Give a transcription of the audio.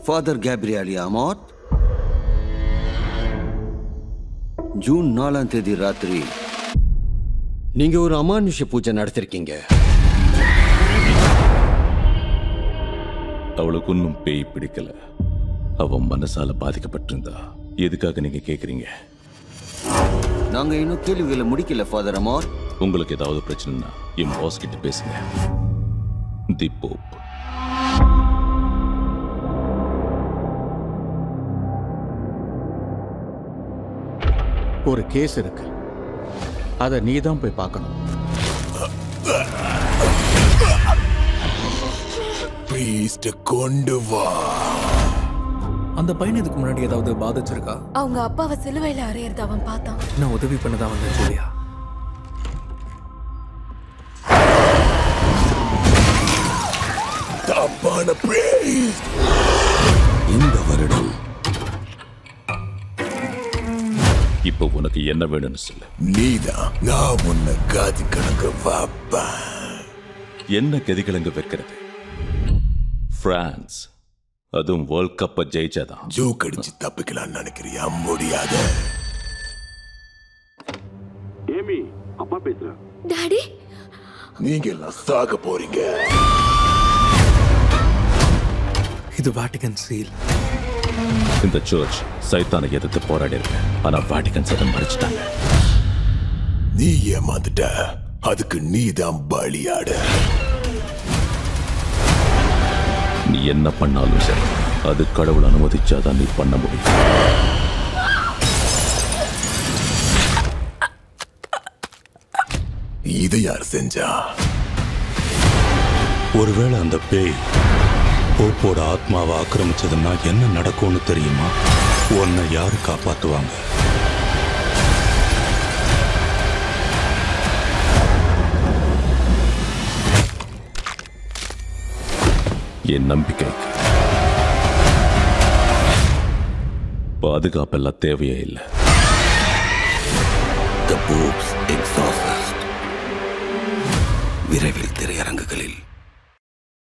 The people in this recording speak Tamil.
ஃபாதர் கேப்ரியாலி அமாத் ஜூன் நாலாம் தேதி ராத்திரி நீங்க ஒரு அமானுஷ்ய பூஜை நடத்திருக்கீங்க அவளுக்கு ஒன்றும் பேய் பிடிக்கல அவ மனசால பாதிக்கப்பட்டிருந்தா எதுக்காக நீங்க கேக்குறீங்க நாங்க இன்னும் கேள்விகளை முடிக்கல ஃபாதர் அமாத் உங்களுக்கு ஏதாவது பிரச்சனைனா என் பாஸ் கிட்ட பேசுங்க தி போப் ஒரு கேஸ் இருக்கு அதை நீ தான் போய் பார்க்கணும் பிரீஸ்ட கொண்டு வா அந்த பையன் இதுக்கு முன்னாடி ஏதாவது பாதிச்சிருக்கா அவங்க அப்பாவை சிலுவையில அறையறத அவன் பார்த்தான் நான் உதவி பண்ணதா வந்தேன் ஜூலியா தப்பான பிரீஸ்ட் இந்த வருடம் இப்போ உனக்கு என்ன வேணும்னு சொல்லு நீதான் நான் உன்னை காதி கணக்கு வாப்பா என்ன கதிகிழங்கு வைக்கிறது பிரான்ஸ் அதுவும் வேர்ல்ட் கப்பை ஜெயிச்சாதான் ஜோக் அடிச்சு தப்பிக்கலாம்னு நினைக்கிறியா முடியாத ஏமி அப்பா பேசுறேன் டாடி நீங்க எல்லாம் சாக போறீங்க இது வாட்டிகன் சீல் இந்த சர்ச் சைத்தானை எதிர்த்து போராடி இருக்கு ஆனா வாட்டிகன் சதம் மறைச்சிட்டாங்க நீ ஏமாந்துட்ட அதுக்கு நீதான் பலியாட நீ என்ன பண்ணாலும் சரி அது கடவுள் அனுமதிச்சாதான் நீ பண்ண முடியும் இதை யார் செஞ்சா ஒருவேளை அந்த பேய் போப்போட ஆத்மாவை ஆக்கிரமிச்சதுன்னா என்ன நடக்கும்னு தெரியுமா உன்னை யாரு காப்பாத்துவாங்க என் நம்பிக்கைக்கு பாதுகாப்பெல்லாம் தேவையே இல்லை த போப்ஸ் எக்ஸாசஸ்ட் விரைவில் திரையரங்குகளில்